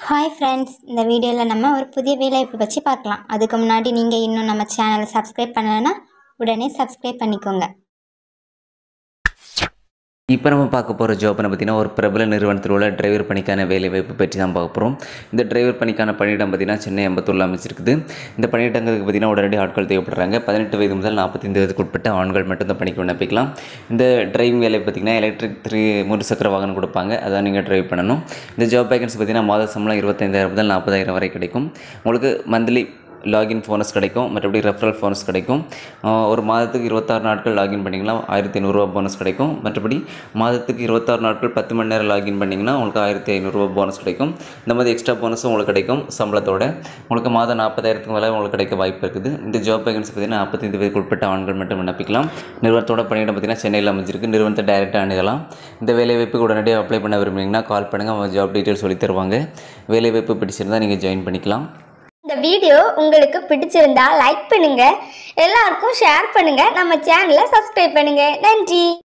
hi friends இந்த வீடியோவில் நம்ம ஒரு புதிய வேலைவாய்ப்பு பற்றி பார்க்கலாம் அதுக்கு முன்னாடி நீங்கள் இன்னும் நம்ம சேனலை சப்ஸ்கிரைப் பண்ணலைன்னா உடனே சப்ஸ்கிரைப் பண்ணிக்கோங்க இப்போ நம்ம பார்க்க போகிற ஜாப்னு பார்த்தீங்கன்னா ஒரு பிரபல நிறுவனத்தில் உள்ள டிரைவர் பணிக்கான வேலைவாய்ப்பு பற்றி தான் பார்க்க போகிறோம் இந்த டிரைவர் பணிக்கான பணியிடம் பார்த்தீங்கன்னா சென்னை அம்பத்தூரில் அமைச்சிருக்குது இந்த பணியிடங்களுக்கு பார்த்தீங்கன்னா உடனடி ஆட்கள் தேவைப்படுறாங்க பதினெட்டு வயது முதல் நாற்பத்தைந்து வயதுக்கு உட்பட்ட ஆண்கள் மட்டும் தான் பணிக்கு விண்ணப்பிக்கலாம் இந்த டிரைவிங் வேலை பார்த்தீங்கன்னா எலக்ட்ரிக் த்ரீ மூன்று சக்கர வாகனம் கொடுப்பாங்க அதான் நீங்கள் டிரைவ் பண்ணணும் இந்த ஜாப் வேகன்சி பார்த்தீங்கன்னா மாத சம்பளம் இருபத்தைந்தாயிரம் முதல் நாற்பதாயிரம் வரை கிடைக்கும் உங்களுக்கு மந்த்லி லாகின் போனஸ் கிடைக்கும் மற்றபடி ரெஃபரல் போனஸ் கிடைக்கும் ஆஹ் ஒரு மாதத்துக்கு இருபத்தாறு நாட்கள் லாகின் பண்ணிங்கன்னா ஆயிரத்தி ஐநூறுரூவா போனஸ் கிடைக்கும் மற்றபடி மாதத்துக்கு இருபத்தாறு நாட்கள் பத்து மணி நேரம் லாகின் பண்ணிங்கன்னா உங்களுக்கு ஆயிரத்தி ஐநூறுரூவா போனஸ் கிடைக்கும் இந்த மாதிரி எக்ஸ்ட்ரா போனஸும் உங்களுக்கு கிடைக்கும் சம்பளத்தோட உங்களுக்கு மாதம் நாற்பதாயிரத்துக்கு மேலே உங்களுக்கு கிடைக்க வாய்ப்பு இருக்குது இந்த ஜாப் வேகன்சி பார்த்தீங்கன்னா நாற்பத்தைந்து வயதுக்கு உட்பட்ட ஆண்கள் மட்டும் விண்ணப்பிக்கலாம் நிறுவனத்தோட பணியிடம் பார்த்தீங்கன்னா சென்னையில் அமைஞ்சிருக்கு நிறுவனத்தை டைரெக்டாக அணுகலாம் இந்த வேலைவாய்ப்புக்கு உடனடியாக அப்ளை பண்ண விரும்புனீங்கன்னா கால் பண்ணுங்கள் அவங்க ஜாப் டீட்டெயில்ஸ் சொல்லி தருவாங்க வேலைவாய்ப்பு பிடிச்சிருந்தா நீங்கள் ஜாயின் பண்ணிக்கலாம் இந்த வீடியோ உங்களுக்கு பிடிச்சிருந்தா லைக் பண்ணுங்க எல்லாருக்கும் ஷேர் பண்ணுங்க நம்ம சேனலை சப்ஸ்கிரைப் பண்ணுங்க நன்றி